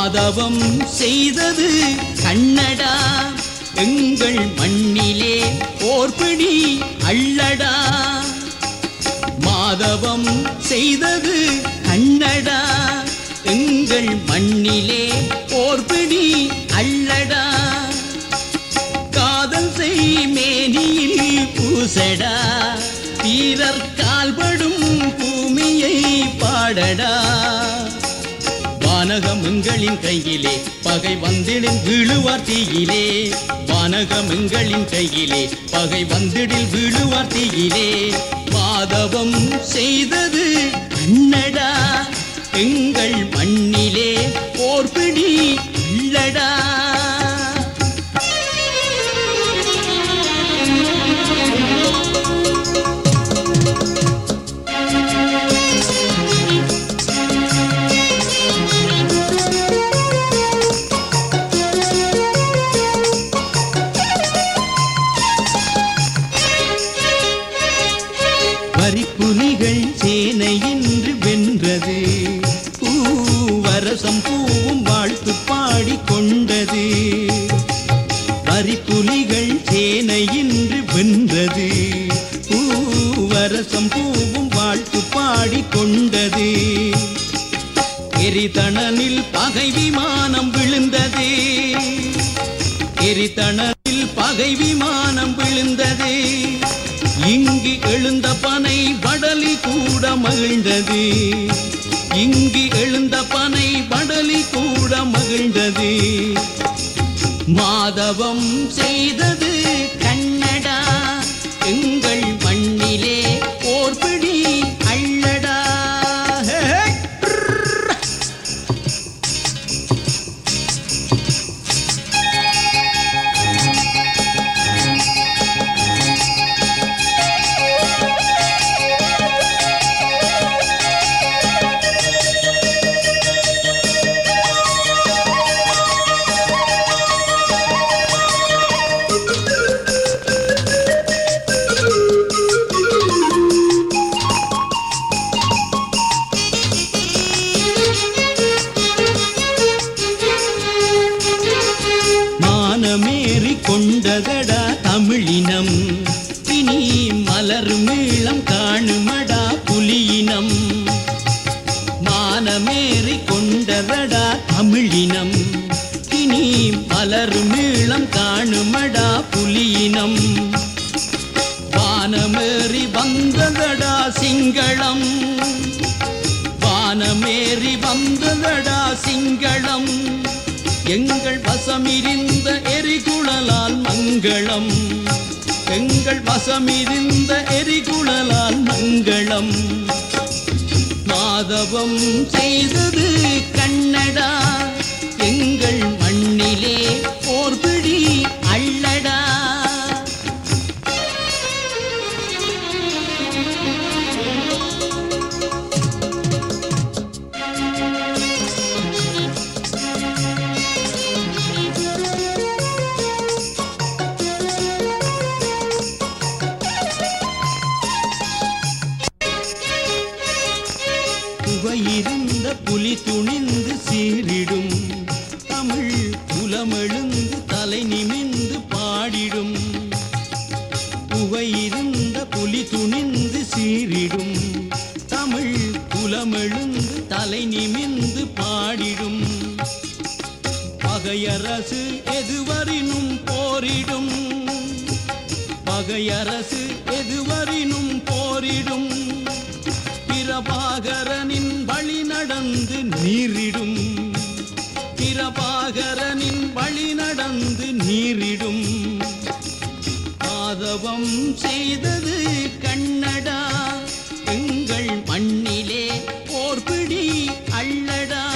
மாதவம் செய்தது கண்ணடா எங்கள் மண்ணிலே போர்பிடி அள்ளடா மாதவம் செய்தது கண்ணடா எங்கள் மண்ணிலே போர்பிடி அள்ளடா காதல் செய் மேனியில் பூசடா வீரர் கால்படும் பூமியை பாடடா வானகம் எங்களின் கையிலே பகை வந்திடில் வீழுவார் தீயிலே வானகம் எங்களின் கையிலே பகை வந்திடில் வீழுவார் தீயிலே மாதவம் செய்தது அண்ணடா எங்கள் மண்ணிலே போர்பிடி உள்ளடா வரிப்புலிகள் சேனை என்று வென்றது பூவரசம் பூவும் வாழ்த்து பாடி கொண்டது வரிப்புலிகள் சேனை என்று வென்றது பூவரசம் பூவும் வாழ்த்து பாடி கொண்டது எரிதணலில் பகை விமானம் விழுந்தது எரிதணலில் பகை விமானம் விழுந்தது இங்கு எழுந்த பனை வடலி கூட மகிழ்ந்தது இங்கு எழுந்த பனை வடலி கூட மகிழ்ந்தது மாதவம் செய்தது கண்ணடா எங்கள் மண்ணிலே போர்பிடி அள்ளடா ஹே, ஹே. மானமேறி கொண்டதடா தமிழினம் இனி மலர் மீளம் காணுமடா புலியினம் மானமேறி கொண்டதடா தமிழினம் இனி மலர் மீளம் காணுமடா புலியினம் வானமேறி வந்ததடா சிங்களம் வானமேறி வந்ததடா சிங்களம் எங்கள் வசமிருந்த எரிகுழலால் மங்களம் எங்கள் வசமிருந்த எரிகுழலால் மங்களம் மாதவம் செய்தது கண்ணடா எங்கள் மண்ணிலே போர்பிடி அள்ளடா புகையிருந்த புலி துணிந்து சீரிடும் தமிழ் புலமெழுந்து தலை நிமிந்து பாடிடும் புகையிருந்த புலி துணிந்து சீரிடும் தமிழ் புலமெழுந்து தலை நிமிந்து பாடிடும் பகையரசு எதுவரினும் போரிடும் பகையரசு எதுவரினும் போரிடும் பிரபாகரனின் வழி நடந்து நீரிடும் பிரபாகரனின் வழி நடந்து நீரிடும் மாதவம் செய்தது கண்ணடா எங்கள் மண்ணிலே போர்பிடி அள்ளடா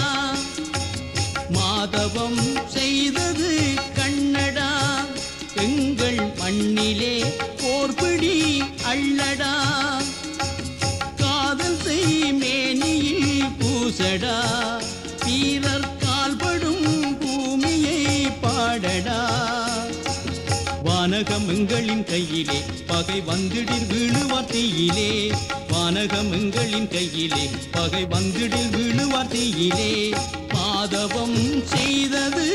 மாதவம் செய்தது கண்ணடா எங்கள் மண்ணிலே போர்பிடி அள்ளடா காதல் செய் மேனியில் பூசடா வீரர் கால்படும் பூமியை பாடடா வானகம் எங்களின் கையிலே பகை வந்திடில் வீழுவார் தீயிலே வானகம் எங்களின் கையிலே பகை வந்திடில் வீழுவார் தீயிலே மாதவம் செய்தது